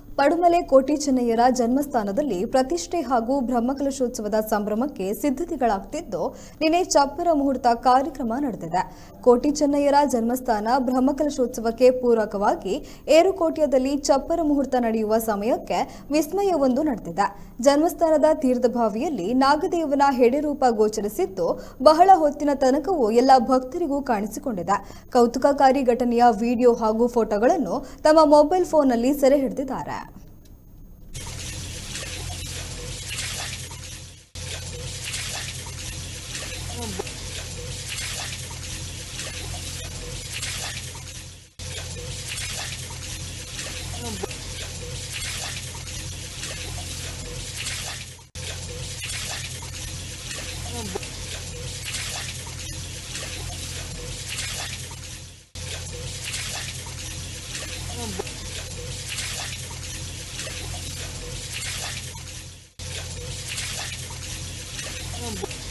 ಪಡುಮಲೆ ಕೋಟಿ ಚೆನ್ನಯ್ಯರ ಜನ್ಮಸ್ಥಾನದಲ್ಲಿ ಪ್ರತಿಷ್ಠೆ ಹಾಗೂ ಬ್ರಹ್ಮಕಲಶೋತ್ಸವದ ಸಂಭ್ರಮಕ್ಕೆ ಸಿದ್ಧತೆಗಳಾಗ್ತಿದ್ದು ನಿನ್ನೆ ಚಪ್ಪರ ಮುಹೂರ್ತ ಕಾರ್ಯಕ್ರಮ ನಡೆದಿದೆ ಕೋಟಿ ಚೆನ್ನಯ್ಯರ ಜನ್ಮಸ್ಥಾನ ಬ್ರಹ್ಮಕಲಶೋತ್ಸವಕ್ಕೆ ಪೂರಕವಾಗಿ ಏರುಕೋಟ್ಯದಲ್ಲಿ ಚಪ್ಪರ ಮುಹೂರ್ತ ನಡೆಯುವ ಸಮಯಕ್ಕೆ ವಿಸ್ಮಯವೊಂದು ನಡೆದಿದೆ ಜನ್ಮಸ್ಥಾನದ ತೀರ್ಥಭಾವಿಯಲ್ಲಿ ನಾಗದೇವನ ಹೆಡೆರೂಪ ಗೋಚರಿಸಿದ್ದು ಬಹಳ ಹೊತ್ತಿನ ತನಕವೂ ಎಲ್ಲ ಭಕ್ತರಿಗೂ ಕಾಣಿಸಿಕೊಂಡಿದೆ ಕೌತುಕಕಾರಿ ಘಟನೆಯ ವಿಡಿಯೋ ಹಾಗೂ ಫೋಟೋಗಳನ್ನು ತಮ್ಮ ಮೊಬೈಲ್ ಫೋನ್ನಲ್ಲಿ ಸೆರೆ ಹಿಡಿದಿದ್ದಾರೆ Thank you.